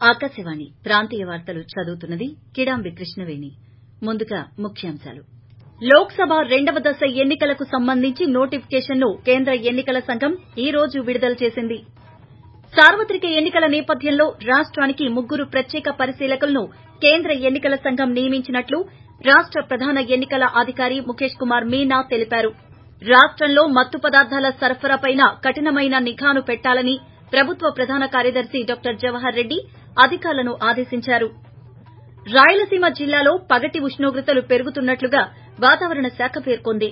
ఆకాశవాణి ప్రాంతీయ వార్తలు చదువుతున్నది కిడాంబి కృష్ణవేణి ముందుగా ముఖ్యాంశాలు లోక్సభ రెండవ దశ ఎన్ని కలకు సంబంధించి నోటిఫికేషన్ను కేంద్ర ఎన్ని కల సంఘం ఈ రోజు విడుదల చేసింది సార్వత్రిక ఎన్ని కల నేపథ్యంలో రాష్టానికి ముగ్గురు ప్రత్యేక పరిశీలకులను కేంద్ర ఎన్ని కల సంఘం నియమించినట్లు రాష్ట ప్రధాన ఎన్ని కల అధికారి ముఖేష్ కుమార్ మీనా తెలిపారు రాష్టంలో మత్తు పదార్థాల సరఫరాపైన కఠినమైన నిఘాను పెట్టాలని ప్రభుత్వ ప్రధాన కార్యదర్శి డాక్టర్ జవహర్ రెడ్డి అధికారులను ఆదేశించారు రాయలసీమ జిల్లాలో పగటి ఉష్ణోగ్రతలు పెరుగుతున్నట్లుగా వాతావరణ శాఖ పేర్కొంది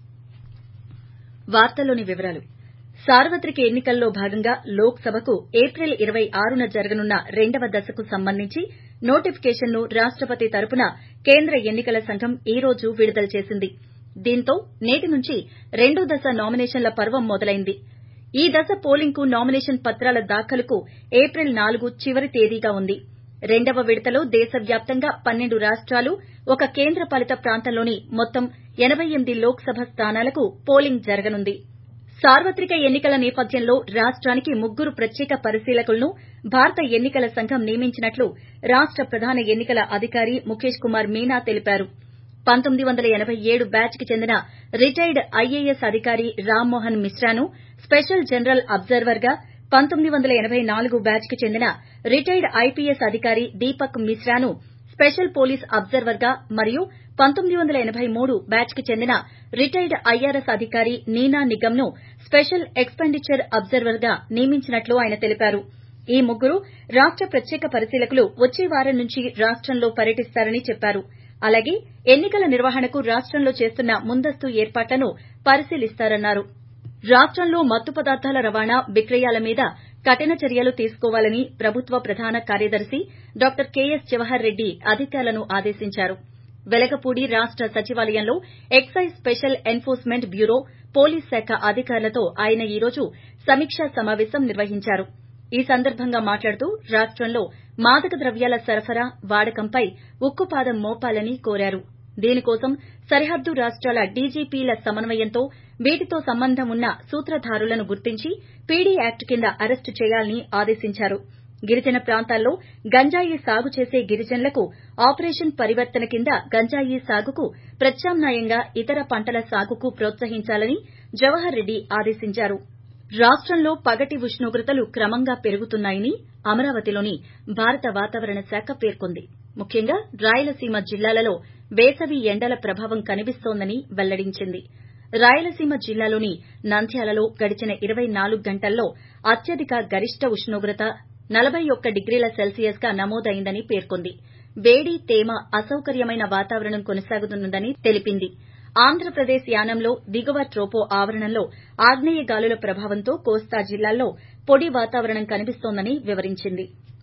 సార్వత్రిక ఎన్ని కల్లో భాగంగా లోక్సభకు ఏప్రిల్ ఇరవై ఆరున జరగనున్న రెండవ దశకు సంబంధించి నోటిఫికేషన్ను రాష్టపతి తరపున కేంద్ర ఎన్ని కల సంఘం ఈ రోజు విడుదల చేసింది దీంతో నేటి నుంచి రెండో దశ నామినేషన్ల పర్వం మొదలైంది ఈ దశ పోలింగ్కు నామినేషన్ పత్రాల దాఖలుకు ఏప్రిల్ నాలుగు చివరి తేదీగా ఉంది రెండవ విడతలో దేశవ్యాప్తంగా పన్నెండు రాష్టాలు ఒక కేంద్ర పాలిత ప్రాంతంలోని మొత్తం ఎనబై ఎనిమిది లోక్సభ స్థానాలకు పోలింగ్ జరగనుంది సార్వత్రిక ఎన్ని కల నేపథ్యంలో రాష్టానికి ముగ్గురు ప్రత్యేక పరిశీలకులను భారత ఎన్ని కల సంఘం నియమించినట్లు రాష్ట ప్రధాన ఎన్ని కల అధికారి ముఖేష్ కుమార్ మీనా తెలిపారు పంతొమ్మిది వందల ఎనబై ఏడు బ్యాచ్ కి చెందిన రిటైర్డ్ ఐఏఎస్ అధికారి రామ్మోహన్ మిశ్రాను స్పెషల్ జనరల్ అబ్జర్వర్ గా పంతొమ్మిది వందల ఎనబై నాలుగు బ్యాచ్ కి చెందిన రిటైర్డ్ ఐపీఎస్ అధికారి దీపక్ మిశ్రాను స్పెషల్ పోలీస్ అబ్జర్వర్ గా మరియు పంతొమ్మిది వందల ఎనబై మూడు బ్యాచ్ కి చెందిన రిటైర్డ్ ఐఆర్ఎస్ అధికారి నీనా నిగమ్ ను స్పెషల్ ఎక్స్పెండిచర్ అబ్జర్వర్ గా నియమించినట్లు ఆయన తెలిపారు ఈ ముగ్గురు రాష్ట ప్రత్యేక పరిశీలకులు వచ్చే వారం నుంచి రాష్టంలో పర్యటిస్తారని చెప్పారు అలాగే ఎన్ని కల నిర్వహణకు రాష్టంలో చేస్తున్న ముందస్తు ఏర్పాట్లను పరిశీలిస్తారన్నారు రాష్టంలో మత్తు పదార్థాల రవాణా విక్రయాల మీద కఠిన చర్యలు తీసుకోవాలని ప్రభుత్వ ప్రధాన కార్యదర్శి డాక్టర్ కేఎస్ జవహర్ రెడ్డి అధికారులను ఆదేశించారు వెలగపూడి రాష్ట సచివాలయంలో excise special enforcement bureau police శాఖ అధికారులతో ఆయన ఈ రోజు సమీకా సమావేశం నిర్వహించారు ఈ సందర్భంగా మాట్లాడుతూ రాష్టంలో మాదక ద్రవ్యాల సరఫరా వాడకంపై ఉక్కుపాదం మోపాలని కోరారు దీనికోసం సరిహద్దు రాష్టాల డీజీపీల సమన్వయంతో వీటితో సంబంధం ఉన్న సూత్రధారులను గుర్తించి పీడీ యాక్ట్ కింద అరెస్టు చేయాలని ఆదేశించారు గిరిజన ప్రాంతాల్లో గంజాయి సాగు చేసే గిరిజనులకు ఆపరేషన్ పరివర్తన కింద గంజాయి సాగుకు ప్రత్యామ్నాయంగా ఇతర పంటల సాగుకు ప్రోత్సహించాలని జవహర్ రెడ్డి ఆదేశించారు రాష్టంలో పగటి ఉష్ణోగ్రతలు క్రమంగా పెరుగుతున్నాయని అమరావతిలోని భారత వాతావరణ శాఖ పేర్కొంది ముఖ్యంగా రాయలసీమ జిల్లాలలో వేసవి ఎండల ప్రభావం కనిపిస్తోందని వెల్లడించింది రాయలసీమ జిల్లాలోని నంద్యాలలో గడిచిన ఇరవై నాలుగు గంటల్లో అత్యధిక గరిష్ట ఉష్ణోగ్రత నలబై ఒక్క డిగ్రీల సెల్సియస్ గా నమోదైందని పేర్కొంది వేడి తేమ అసౌకర్యమైన వాతావరణం కొనసాగుతుందని తెలిపింది ఆంధ్రప్రదేశ్ యానంలో దిగువ ట్రోపో ఆవరణంలో ఆగ్నేయ గాలుల ప్రభావంతో కోస్తా జిల్లాల్లో పొడి వాతావరణం కనిపిస్తోందని వివరించింది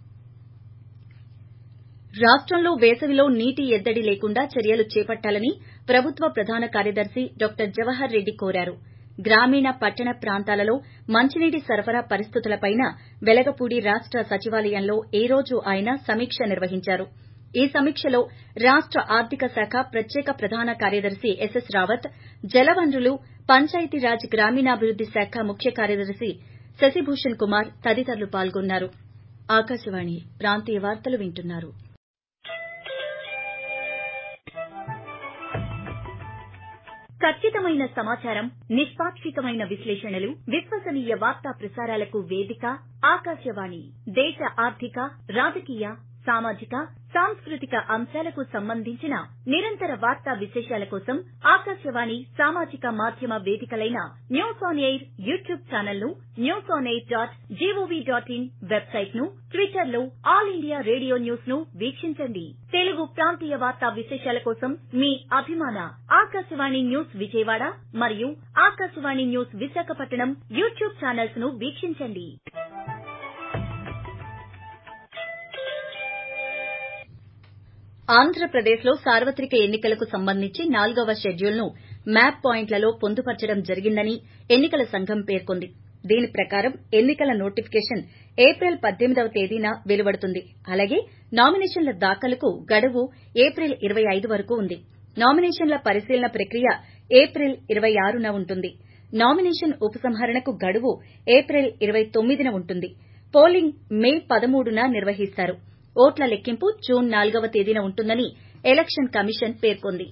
రాష్టంలో వేసవిలో నీటి ఎద్దడి లేకుండా చర్యలు చేపట్టాలని ప్రభుత్వ ప్రధాన కార్యదర్శి డాక్టర్ జవహర్ రెడ్డి కోరారు గ్రామీణ పట్టణ ప్రాంతాలలో మంచినీటి సరఫరా పరిస్థితులపైన వెలగపూడి రాష్ట సచివాలయంలో ఈ రోజు ఆయన సమీక్ష నిర్వహించారు ఈ సమీక్షలో రాష్ట ఆర్థిక శాఖ ప్రత్యేక ప్రధాన కార్యదర్శి ఎస్ఎస్ రావత్ జలవనరులు పంచాయతీరాజ్ గ్రామీణాభివృద్ది శాఖ ముఖ్య కార్యదర్శి శశిభూషణ్ కుమార్ తదితరులు పాల్గొన్నారు ఆకాశవాణి ప్రాంతీయ వార్తలు వింటున్నారు ఖచ్చితమైన సమాచారం నిష్పాక్షికమైన విశ్లేషణలు విశ్వసనీయ వార్తా ప్రసారాలకు వేదిక ఆకాశవాణి దేశ ఆర్థిక రాజకీయ సామాజిక సాంస్కృతిక అంశాలకు సంబంధించిన నిరంతర వార్తా విశేషాల కోసం ఆకాశవాణి సామాజిక మాధ్యమ వేదికలైన news on air YouTube channel ను news on air dot G O V dot in website ను ట్విట్టర్ లో ఆల్ ఇండియా రేడియో న్యూస్ ను వీక్షించండి తెలుగు ప్రాంతీయ వార్తా విశేషాల కోసం మీ అభిమాన ఆకాశవాణి న్యూస్ విజయవాడ మరియు Akashvani News Visakhapatnam YouTube channels ను వీక్షించండి ఆంధ్రప్రదేశ్లో సార్వత్రిక ఎన్ని కలకు సంబంధించి నాలుగవ షెడ్యూల్ను మ్యాప్ పాయింట్లలో పొందుపరచడం జరిగిందని ఎన్ని కల సంఘం పేర్కొంది దీని ప్రకారం ఎన్ని కల నోటిఫికేషన్ ఏప్రిల్ పద్దెనిమిదవ తేదీన వెలువడుతుంది అలాగే నామినేషన్ల దాఖలుకు గడువు ఏప్రిల్ ఇరవై ఐదు వరకు ఉంది నామినేషన్ల పరిశీలన ప్రక్రియ ఏప్రిల్ ఇరవై ఆరున ఉంటుంది నామినేషన్ ఉపసంహరణకు గడువు ఏప్రిల్ ఇరవై తొమ్మిదిన ఉంటుంది పోలింగ్ మే పదమూడున నిర్వహిస్తారు ఓట్ల లెక్కింపు జూన్ నాలుగవ తేదీన ఉంటుందని ఎలక్షన్ కమిషన్ పేర్కొంది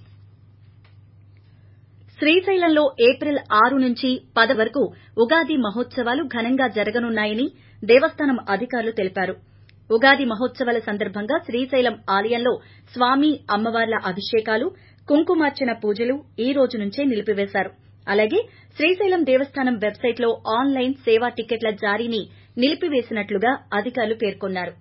శ్రీశైలంలో ఏప్రిల్ ఆరు నుంచి పది వరకు ఉగాది మహోత్సవాలు ఘనంగా జరగనున్నాయని దేవస్థానం అధికారులు తెలిపారు ఉగాది మహోత్సవాల సందర్భంగా శ్రీశైలం ఆలయంలో స్వామి అమ్మవార్ల అభిషేకాలు కుంకుమార్చన పూజలు ఈ రోజు నుంచే నిలిపివేశారు అలాగే శ్రీశైలం దేవస్థానం వెబ్సైట్లో ఆన్లైన్ సేవా టికెట్ల జారీని నిలిపివేసినట్లుగా అధికారులు పేర్కొన్నారు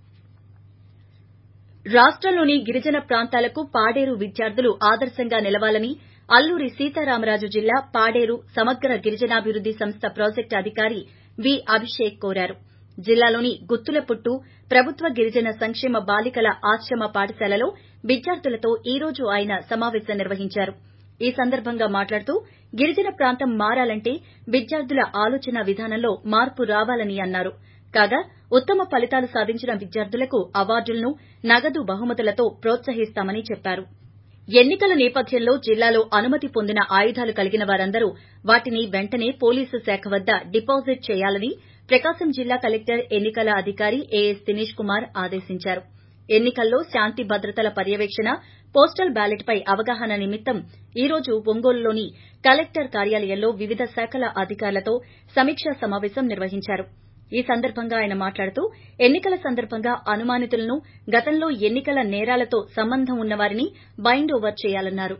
రాష్టంలోని గిరిజన ప్రాంతాలకు పాడేరు విద్యార్థులు ఆదర్శంగా నిలవాలని అల్లూరి సీతారామరాజు జిల్లా పాడేరు సమగ్ర గిరిజనాభివృద్ది సంస్థ ప్రాజెక్టు అధికారి వి అభిషేక్ కోరారు జిల్లాలోని గుత్తులపుట్టు ప్రభుత్వ గిరిజన సంక్షేమ బాలికల ఆశ్రమ పాఠశాలలో విద్యార్థులతో ఈ రోజు ఆయన సమావేశం నిర్వహించారు ఈ సందర్భంగా మాట్లాడుతూ గిరిజన ప్రాంతం మారాలంటే విద్యార్థుల ఆలోచన విధానంలో మార్పు రావాలని అన్నారు కాగా ఉత్తమ ఫలితాలు సాధించిన విద్యార్థులకు అవార్డులను నగదు బహుమతులతో ప్రోత్సహిస్తామని చెప్పారు ఎన్నికల నేపథ్యంలో జిల్లాలో అనుమతి పొందిన ఆయుధాలు కలిగిన వారందరూ వాటిని వెంటనే పోలీసు శాఖ వద్ద డిపాజిట్ చేయాలని ప్రకాశం జిల్లా కలెక్టర్ ఎన్నికల అధికారి ఏఎస్ దినేష్ కుమార్ ఆదేశించారు ఎన్నికల్లో శాంతి భద్రతల పర్యవేక్షణ పోస్టల్ బ్యాలెట్ పై అవగాహన నిమిత్తం ఈ రోజు ఒంగోలులోని కలెక్టర్ కార్యాలయంలో వివిధ శాఖల అధికారులతో సమీకా సమావేశం నిర్వహించారు ఈ సందర్భంగా ఆయన మాట్లాడుతూ ఎన్నికల సందర్భంగా అనుమానితులను గతంలో ఎన్నికల నేరాలతో సంబంధం ఉన్నవారిని బైండ్ ఓవర్ చేయాలన్నారు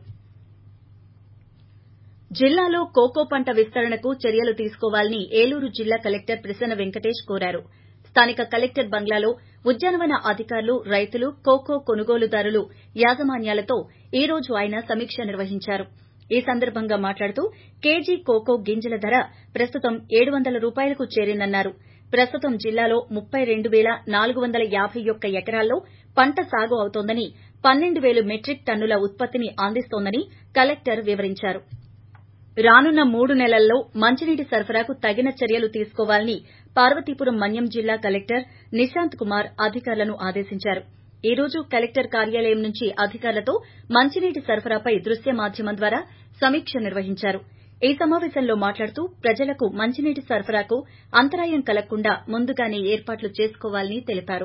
జిల్లాలో కోకో పంట విస్తరణకు చర్యలు తీసుకోవాలని ఏలూరు జిల్లా కలెక్టర్ ప్రసన్న వెంకటేష్ కోరారు స్థానిక కలెక్టర్ బంగ్లాలో ఉద్యానవన అధికారులు రైతులు కోకో కొనుగోలుదారులు యాజమాన్యాలతో ఈ రోజు ఆయన సమీక్ష నిర్వహించారు ఈ సందర్భంగా మాట్లాడుతూ కేజీ కోకో గింజల ధర ప్రస్తుతం ఏడు వందల రూపాయలకు చేరిందన్నారు ప్రస్తుతం జిల్లాలో ముప్పై రెండు పేల నాలుగు వందల యాబై ఒక్క ఎకరాల్లో పంట సాగు అవుతోందని పన్నెండు పేలు మెట్రిక్ టన్నుల ఉత్పత్తిని అందిస్తోందని కలెక్టర్ వివరించారు రానున్న మూడు నెలల్లో మంచినీటి సరఫరాకు తగిన చర్యలు తీసుకోవాలని పార్వతీపురం మన్యం జిల్లా కలెక్టర్ నిశాంత్ కుమార్ అధికారులను ఆదేశించారు ఈ రోజు కలెక్టర్ కార్యాలయం నుంచి అధికారులతో మంచినీటి సరఫరాపై దృశ్య మాధ్యమం ద్వారా సమీక్ష నిర్వహించారు ఈ సమావేశంలో మాట్లాడుతూ ప్రజలకు మంచినీటి సరఫరాకు అంతరాయం కలగకుండా ముందుగానే ఏర్పాట్లు చేసుకోవాలని తెలిపారు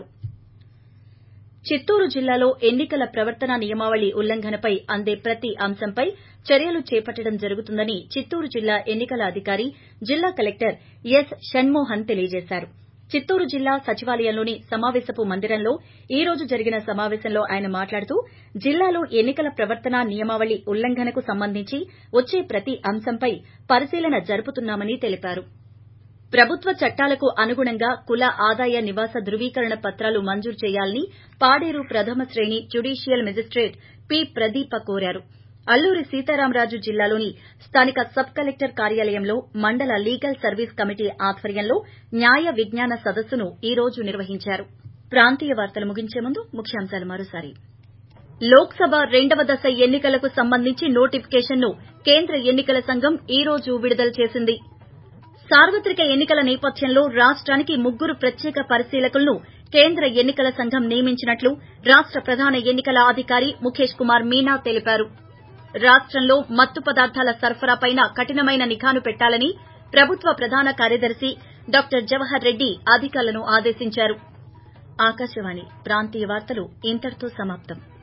చిత్తూరు జిల్లాలో ఎన్నికల ప్రవర్తన నియమావళి ఉల్లంఘనపై అందే ప్రతి అంశంపై చర్యలు చేపట్టడం జరుగుతుందని చిత్తూరు జిల్లా ఎన్నికల అధికారి జిల్లా కలెక్టర్ ఎస్ షణ్మోహన్ తెలియజేశారు చిత్తూరు జిల్లా సచివాలయంలోని సమావేశపు మందిరంలో ఈ రోజు జరిగిన సమావేశంలో ఆయన మాట్లాడుతూ జిల్లాలో ఎన్నికల ప్రవర్తన నియమావళి ఉల్లంఘనకు సంబంధించి వచ్చే ప్రతి అంశంపై పరిశీలన జరుపుతున్నామని తెలిపారు ప్రభుత్వ చట్టాలకు అనుగుణంగా కుల ఆదాయ నివాస ధృవీకరణ పత్రాలు మంజూరు చేయాలని పాడేరు ప్రథమ శ్రేణి జ్యుడీషియల్ మెజిస్టేట్ పి ప్రదీప కోరారు అల్లూరి సీతారామరాజు జిల్లాలోని స్థానిక సబ్ కలెక్టర్ కార్యాలయంలో మండల లీగల్ సర్వీస్ కమిటీ ఆధ్వర్యంలో న్యాయ విజ్ఞాన సదస్సును ఈ రోజు నిర్వహించారు ప్రాంతీయ వార్తలు ముగించే ముందు ముఖ్యాంశాలు మరోసారి లోక్సభ రెండవ దశ ఎన్నికలకు సంబంధించి నోటిఫికేషన్ను కేంద్ర ఎన్నికల సంఘం ఈ రోజు విడుదల చేసింది సార్వత్రిక ఎన్నికల నేపథ్యంలో రాష్టానికి ముగ్గురు ప్రత్యేక పరిశీలకులను కేంద్ర ఎన్నికల సంఘం నియమించినట్లు రాష్ట ప్రధాన ఎన్నికల అధికారి ముఖేష్ కుమార్ మీనా తెలిపారు రాష్టంలో మత్తు పదార్థాల సరఫరాపైన కఠినమైన నిఘాను పెట్టాలని ప్రభుత్వ ప్రధాన కార్యదర్శి డాక్టర్ జవహర్ రెడ్డి అధికారులను ఆదేశించారు ఆకాశవాణి ప్రాంతీయ వార్తలు ఇంతటితో సమాప్తం